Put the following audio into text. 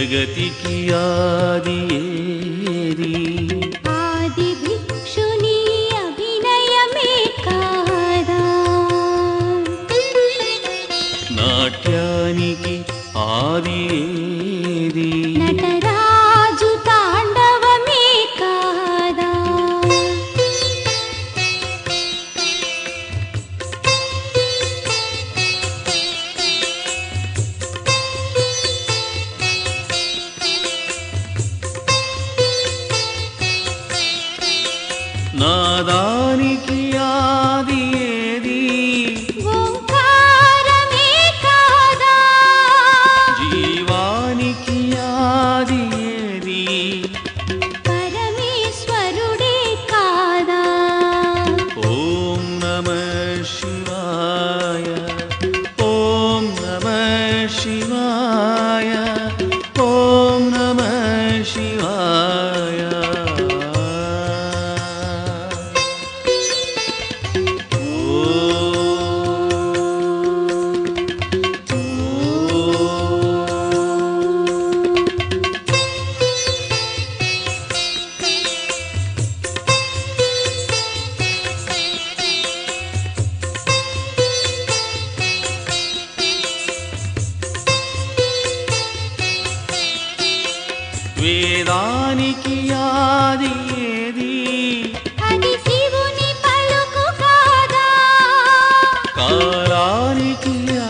జగతికి ఆది ఏది ఆది భిక్షుని అభినయమే కాదా నాట్యానికి ఆది ఏది నటరాజు తాండవమే కాదా నాదానికి ఆది ఏది ఓంకారమే కాదా జీవానికి ఆది ఏది పరమేశ్వరుడే కాదా ఓం నమ శివాయ ఓం నమ శివాయ ఓం నమ శివాయ వేదానికి ఆది ఏది అది శివుని పలుకు కాదా కాలానికి